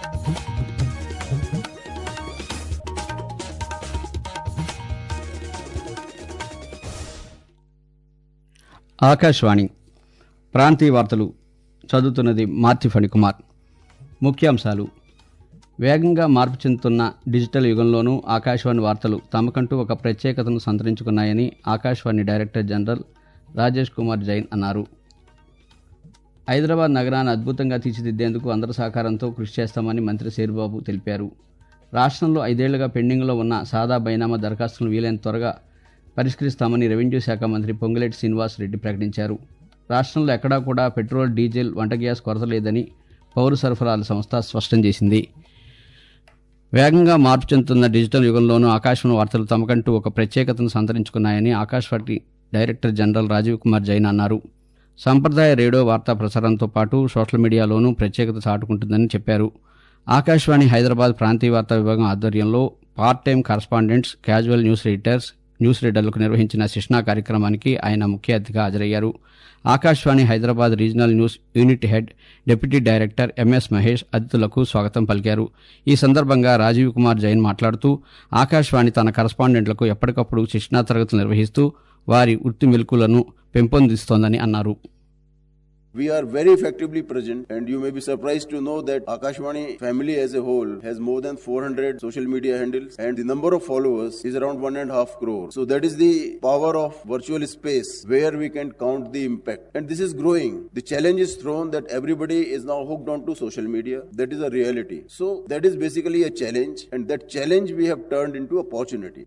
ఆకాశవాణి ప్రాంతీయ వార్తలు చదువుతున్నది మార్తి ఫణికుమార్ ముఖ్యాంశాలు వేగంగా మార్పు చెందుతున్న డిజిటల్ యుగంలోనూ ఆకాశవాణి వార్తలు తమకంటూ ఒక ప్రత్యేకతను సంతరించుకున్నాయని ఆకాశవాణి డైరెక్టర్ జనరల్ రాజేష్ కుమార్ జైన్ అన్నారు హైదరాబాద్ నగరాన్ని అద్భుతంగా తీర్చిదిద్దేందుకు అందరి సహకారంతో కృషి చేస్తామని మంత్రి శేరుబాబు తెలిపారు రాష్ట్రంలో ఐదేళ్లుగా పెండింగ్లో ఉన్న సాదా బైనామా దరఖాస్తులను వీలైన త్వరగా పరిష్కరిస్తామని రెవెన్యూ శాఖ మంత్రి పొంగులేటి శ్రీనివాస్ రెడ్డి ప్రకటించారు రాష్ట్రంలో ఎక్కడా కూడా పెట్రోల్ డీజిల్ వంట గ్యాస్ కొరత లేదని పౌర సరఫరాల సంస్థ స్పష్టం చేసింది వేగంగా మార్పు చెందుతున్న డిజిటల్ యుగంలోనూ ఆకాశవాణి వార్తలు తమకంటూ ఒక ప్రత్యేకతను సంతరించుకున్నాయని ఆకాశవాణి డైరెక్టర్ జనరల్ రాజీవ్ కుమార్ జైన్ అన్నారు సంప్రదాయ రేడియో వార్తా ప్రసారంతో పాటు సోషల్ మీడియాలోనూ ప్రత్యేకత చాటుకుంటుందని చెప్పారు ఆకాశవాణి హైదరాబాద్ ప్రాంతీయ వార్తా విభాగం ఆధ్వర్యంలో part time correspondents casual news readers news రీడర్లకు నిర్వహించిన శిక్షణా కార్యక్రమానికి ఆయన ముఖ్య అతిథిగా హాజరయ్యారు Akashvani Hyderabad regional news unit head deputy director M S Mahesh అతిథులకు స్వాగతం పలికారు ఈ సందర్భంగా రాజీవ్ కుమార్ జైన్ మాట్లాడుతూ ఆకాశవాణి తన కరస్పాండెంట్లకు ఎప్పటికప్పుడు శిక్షణా తరగతులు నిర్వహిస్తూ వారి వృత్తి మెలకులను పెంపొందిస్తోందని అన్నారు We are very effectively present, and you may be surprised to know that Akashvani family as a whole has more than 400 social media handles, and the number of followers is around one and a half crore. So that is the power of virtual space where we can count the impact, and this is growing. The challenge is thrown that everybody is now hooked onto social media. That is a reality. So that is basically a challenge, and that challenge we have turned into opportunity.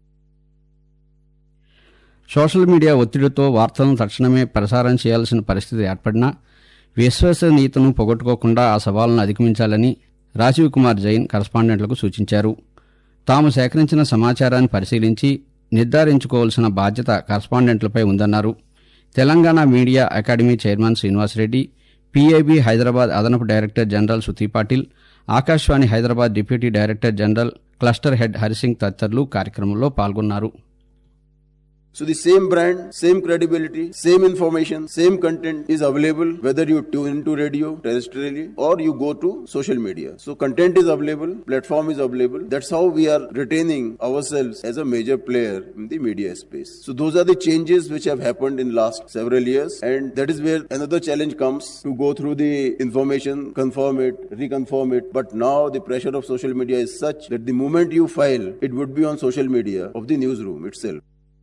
Social media ఒత్తిడితో వార్తలను తక్షణమే ప్రసారం చేయాల్సిన పరిస్థితి ఏర్పడినా విశ్వసనీయతను పోగొట్టుకోకుండా ఆ సవాళ్లను అధిగమించాలని రాజీవ్ కుమార్ జైన్ కరస్పాండెంట్లకు సూచించారు తాము సేకరించిన సమాచారాన్ని పరిశీలించి నిర్ధారించుకోవాల్సిన బాధ్యత కరస్పాండెంట్లపై ఉందన్నారు Telangana media academy chairman Srinivasa Reddy PIB Hyderabad అదనపు director general Sudhi Patil Akashvani Hyderabad deputy director general cluster head Hari Singh తదితరులు కార్యక్రమంలో పాల్గొన్నారు So the same brand, same credibility, same information, same content is available whether you tune into radio terrestrially or you go to social media. So content is available, platform is available. That's how we are retaining ourselves as a major player in the media space. So those are the changes which have happened in last several years and that is where another challenge comes to go through the information, confirm it, reconfirm it. But now the pressure of social media is such that the moment you file, it would be on social media of the newsroom itself.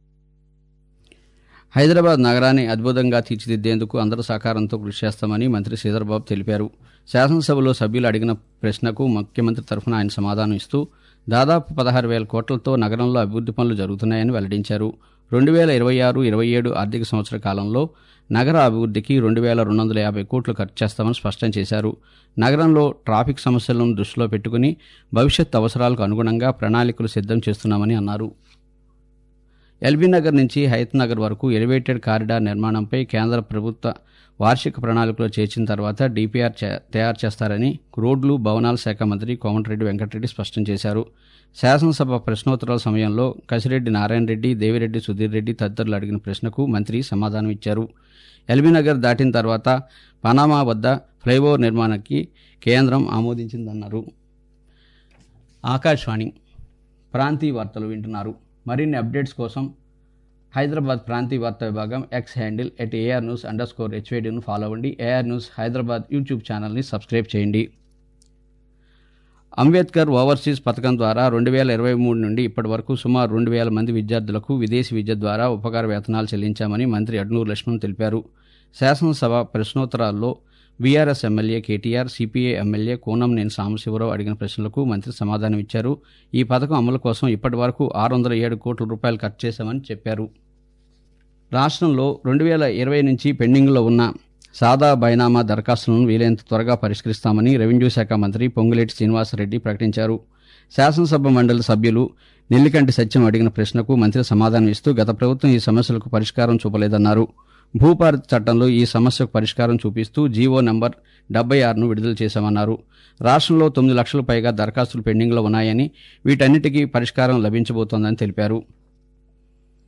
Hyderabad నగరాన్ని అద్భుతంగా తీర్చిదిద్దేందుకు అందరి సహకారంతో కృషి చేస్తామని మంత్రి శ్రీధర్బాబు తెలిపారు శాసనసభలో సభ్యులు అడిగిన ప్రశ్నకు ముఖ్యమంత్రి తరఫున ఆయన సమాధానం ఇస్తూ దాదాపు పదహారు వేల కోట్లతో నగరంలో అభివృద్ధి పనులు జరుగుతున్నాయని వెల్లడించారు రెండు వేల ఇరవై ఆరు ఇరవై ఏడు ఆర్థిక సంవత్సర కాలంలో నగర అభివృద్ధికి రెండు వేల రెండు వందల యాభై కోట్లు ఖర్చు చేస్తామని స్పష్టం చేశారు నగరంలో ట్రాఫిక్ సమస్యలను దృష్టిలో పెట్టుకుని భవిష్యత్ అవసరాలకు అనుగుణంగా ప్రణాళికలు సిద్ధం చేస్తున్నామని అన్నారు ఎల్బీ నగర్ నుంచి హయత్ నగర్ వరకు ఎలివేటెడ్ కారిడార్ నిర్మాణంపై కేంద్ర ప్రభుత్వ వార్షిక ప్రణాళికలో చేర్చిన తర్వాత డిపిఆర్ తయారు చేస్తారని రోడ్లు భవనాల శాఖ మంత్రి కోమటిరెడ్డి వెంకటరెడ్డి స్పష్టం చేశారు శాసనసభ ప్రశ్నోత్తరాల సమయంలో కసిరెడ్డి నారాయణ రెడ్డి దేవిరెడ్డి సుధీర్ రెడ్డి తదితరులు అడిగిన ప్రశ్నకు మంత్రి సమాధానం ఇచ్చారు ఎల్బీ నగర్ దాటిన తర్వాత పనామా వద్ద ఫ్లైఓవర్ నిర్మాణానికి కేంద్రం ఆమోదించిందన్నారు ఆకాశవాణి ప్రాంతీయ వార్తలు వింటున్నారు మరిన్ని అప్డేట్స్ కోసం హైదరాబాద్ ప్రాంతీయ వార్తా విభాగం X handle at A R news underscore హెచ్వేడిను ఫాలో అవ్వండి ఏఆర్ న్యూస్ హైదరాబాద్ యూట్యూబ్ ఛానల్ని సబ్స్క్రైబ్ చేయండి అంబేద్కర్ ఓవర్సీస్ పథకం ద్వారా రెండు వేల ఇరవై మూడు నుండి ఇప్పటి వరకు సుమారు రెండు వేల మంది విద్యార్థులకు విదేశీ విద్య ద్వారా ఉపకార వేతనాలు చెల్లించామని మంత్రి అడ్నూరు లక్ష్మణ్ తెలిపారు శాసనసభ ప్రశ్నోత్తరాల్లో BRS MLA KTR CPI MLA Kunamneni Sambasiva Rao అడిగిన ప్రశ్నలకు మంత్రి సమాధానం ఇచ్చారు ఈ పథకం అమలు కోసం ఇప్పటి వరకు ఆరు వందల ఏడు కోట్ల రూపాయలు ఖర్చు చేశామని చెప్పారు రాష్ట్రంలో రెండు వేల ఇరవై నుంచి పెండింగ్లో ఉన్న సాదా బైనామా దరఖాస్తులను వీలైనంత త్వరగా పరిష్కరిస్తామని రెవెన్యూ శాఖ మంత్రి పొంగులేటి శ్రీనివాసరెడ్డి ప్రకటించారు శాసనసభ మండలి సభ్యులు నెల్లికంటి సత్యం అడిగిన ప్రశ్నకు మంత్రి సమాధానం ఇస్తూ గత ప్రభుత్వం ఈ సమస్యలకు పరిష్కారం చూపలేదన్నారు భూపారతి చట్టంలో ఈ సమస్యకు పరిష్కారం చూపిస్తూ జీవో నంబర్ డెబ్బై ఆరును విడుదల చేశామన్నారు రాష్ట్రంలో తొమ్మిది లక్షల పైగా దరఖాస్తులు పెండింగ్లో ఉన్నాయని వీటన్నిటికీ పరిష్కారం లభించబోతోందని తెలిపారు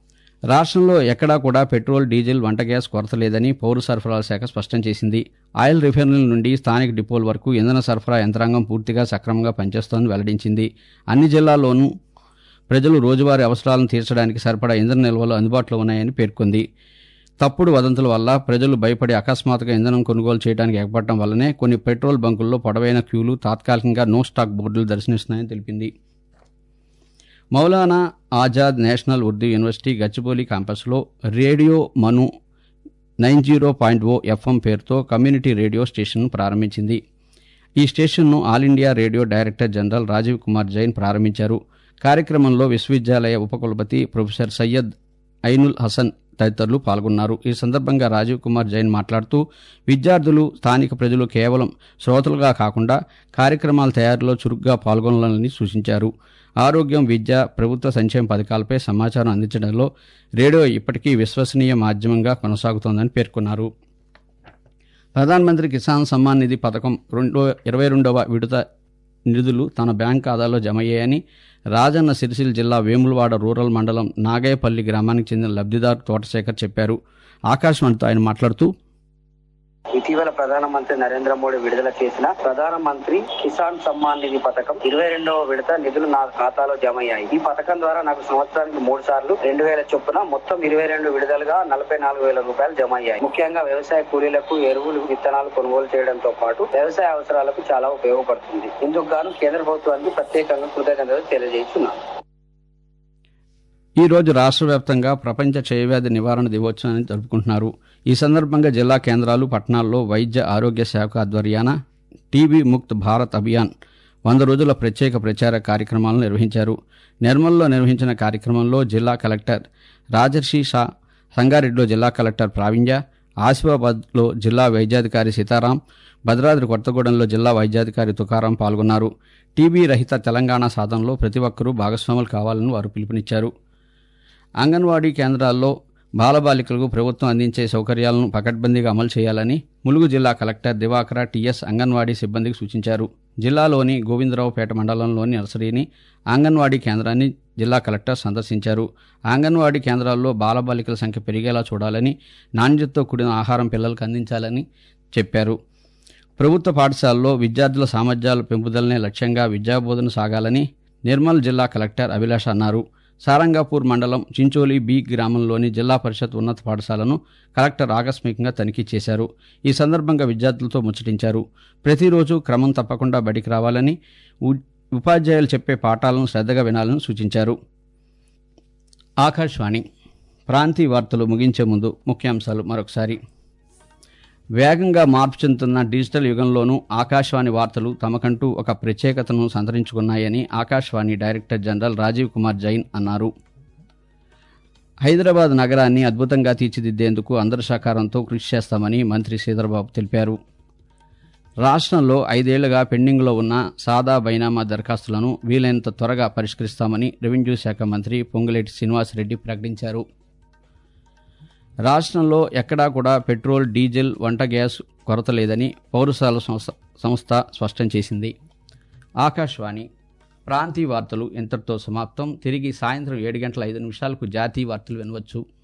రాష్ట్రంలో ఎక్కడా కూడా పెట్రోల్ డీజిల్ వంట గ్యాస్ కొరత లేదని పౌర సరఫరాల శాఖ స్పష్టం చేసింది ఆయిల్ రిఫైనరీల నుండి స్థానిక డిపోల వరకు ఇంధన సరఫరా యంత్రాంగం పూర్తిగా సక్రమంగా పనిచేస్తోందని వెల్లడించింది అన్ని జిల్లాల్లోనూ ప్రజలు రోజువారీ అవసరాలను తీర్చడానికి సరిపడా ఇంధన నిల్వలు అందుబాటులో ఉన్నాయని పేర్కొంది తప్పుడు వదంతుల వల్ల ప్రజలు భయపడి అకస్మాత్తుగా ఇంధనం కొనుగోలు చేయడానికి ఎగపడటం వల్లనే కొన్ని పెట్రోల్ బంకుల్లో పొడవైన క్యూలు తాత్కాలికంగా నో స్టాక్ బోర్డులు దర్శనిస్తున్నాయని తెలిపింది మౌలానా ఆజాద్ నేషనల్ ఉర్దూ యూనివర్సిటీ గచ్చిబౌలి క్యాంపస్లో radio Manu nine zero point O FM పేరుతో కమ్యూనిటీ రేడియో స్టేషన్ను ప్రారంభించింది ఈ స్టేషన్ను all India radio director general Rajiv Kumar Jain ప్రారంభించారు కార్యక్రమంలో విశ్వవిద్యాలయ ఉపకులపతి ప్రొఫెసర్ సయ్యద్ ఐనుల్ హసన్ తదితరులు పాల్గొన్నారు ఈ సందర్భంగా రాజీవ్ కుమార్ జైన్ మాట్లాడుతూ విద్యార్థులు స్థానిక ప్రజలు కేవలం శ్రోతలుగా కాకుండా కార్యక్రమాల తయారీలో చురుగ్గా పాల్గొనాలని సూచించారు ఆరోగ్యం విద్య ప్రభుత్వ సంక్షేమ పథకాలపై సమాచారం అందించడంలో రేడియో ఇప్పటికీ విశ్వసనీయ మాధ్యమంగా కొనసాగుతోందని పేర్కొన్నారు ప్రధానమంత్రి కిసాన్ సమ్మాన్ నిధి పథకం రెండో ఇరవై రెండవ విడత నిధులు తన బ్యాంక్ ఖాతాలో జమ అయ్యాయని రాజన్న సిరిసిల్ల జిల్లా వేములవాడ రూరల్ మండలం నాగయ్యపల్లి గ్రామానికి చెందిన లబ్ధిదారు తోటశేఖర్ చెప్పారు ఆకాశవాణితో ఆయన మాట్లాడుతూ ఇటీవల ప్రధానమంత్రి నరేంద్ర మోడీ విడుదల చేసిన ప్రధానమంత్రి కిసాన్ సమ్మాన్ నిధి పథకం ఇరవై రెండవ విడత నిధులు నా ఖాతాలో జమ అయ్యాయి ఈ పథకం ద్వారా నాకు సంవత్సరానికి మూడు సార్లు రెండు వేల చొప్పున మొత్తం ఇరవై రెండు విడుదలుగా నలభై నాలుగు వేల రూపాయలు జమ అయ్యాయి ముఖ్యంగా వ్యవసాయ కూలీలకు ఎరువులు విత్తనాలు కొనుగోలు చేయడంతో పాటు వ్యవసాయ అవసరాలకు చాలా ఉపయోగపడుతుంది ఇందుకు గాను కేంద్ర ప్రభుత్వానికి ప్రత్యేకంగా కృతజ్ఞతలు తెలియజేస్తున్నాను ఈ రోజు రాష్ట్ర వ్యాప్తంగా ప్రపంచ క్షయవ్యాధి నివారణ దివోత్సవాన్ని జరుపుకుంటున్నారు ఈ సందర్భంగా జిల్లా కేంద్రాలు పట్టణాల్లో వైద్య ఆరోగ్య శాఖ ఆధ్వర్యాన టీబీ ముక్త్ భారత్ అభియాన్ వంద రోజుల ప్రత్యేక ప్రచార కార్యక్రమాలను నిర్వహించారు నిర్మల్లో నిర్వహించిన కార్యక్రమంలో జిల్లా కలెక్టర్ రాజర్షి షా సంగారెడ్డిలో జిల్లా కలెక్టర్ ప్రావీణ్య ఆసిఫాబాద్లో జిల్లా వైద్యాధికారి సీతారాం భద్రాద్రి కొత్తగూడెంలో జిల్లా వైద్యాధికారి తుకారాం పాల్గొన్నారు టీబీ రహిత తెలంగాణ సాధనలో ప్రతి ఒక్కరూ భాగస్వాములు కావాలని వారు పిలుపునిచ్చారు అంగన్వాడీ కేంద్రాల్లో బాలబాలికలకు ప్రభుత్వం అందించే సౌకర్యాలను పకడ్బందీగా అమలు చేయాలని ములుగు జిల్లా కలెక్టర్ దివాకర టీఎస్ అంగన్వాడీ సిబ్బందికి సూచించారు జిల్లాలోని గోవిందరావుపేట మండలంలోని నర్సరీని అంగన్వాడీ కేంద్రాన్ని జిల్లా కలెక్టర్ సందర్శించారు అంగన్వాడీ కేంద్రాల్లో బాలబాలికల సంఖ్య పెరిగేలా చూడాలని నాణ్యతతో కూడిన ఆహారం పిల్లలకు అందించాలని చెప్పారు ప్రభుత్వ పాఠశాలలో విద్యార్థుల సామర్థ్యాల పెంపుదలనే లక్ష్యంగా విద్యాబోధన సాగాలని నిర్మల్ జిల్లా కలెక్టర్ అభిలాష అన్నారు సారంగాపూర్ మండలం చించోలి బి గ్రామంలోని జిల్లా పరిషత్ ఉన్నత పాఠశాలను కలెక్టర్ ఆకస్మికంగా తనిఖీ చేశారు ఈ సందర్భంగా విద్యార్థులతో ముచ్చటించారు ప్రతిరోజు క్రమం తప్పకుండా బడికి రావాలని ఉ- ఉపాధ్యాయులు చెప్పే పాఠాలను శ్రద్ధగా వినాలని సూచించారు ఆకాశవాణి ప్రాంతీయ వార్తలు ముగించే ముందు ముఖ్యాంశాలు మరొకసారి వేగంగా మార్పు చెందుతున్న డిజిటల్ యుగంలోనూ ఆకాశవాణి వార్తలు తమకంటూ ఒక ప్రత్యేకతను సంతరించుకున్నాయని ఆకాశవాణి డైరెక్టర్ జనరల్ రాజీవ్ కుమార్ జైన్ అన్నారు హైదరాబాద్ నగరాన్ని అద్భుతంగా తీర్చిదిద్దేందుకు అందరి సహకారంతో కృషి చేస్తామని మంత్రి శ్రీధర్బాబు తెలిపారు రాష్ట్రంలో ఐదేళ్లుగా పెండింగ్లో ఉన్న సాదా బైనామా దరఖాస్తులను వీలైనంత త్వరగా పరిష్కరిస్తామని రెవెన్యూ శాఖ మంత్రి పొంగులేటి శ్రీనివాసరెడ్డి ప్రకటించారు రాష్ట్రంలో ఎక్కడా కూడా పెట్రోల్ డీజిల్ వంట గ్యాస్ కొరత లేదని పౌరసాల సంస్థ సంస్థ స్పష్టం చేసింది ఆకాశవాణి ప్రాంతీయ వార్తలు ఇంతటితో సమాప్తం తిరిగి సాయంత్రం ఏడు గంటల ఐదు నిమిషాలకు జాతీయ వార్తలు వినవచ్చు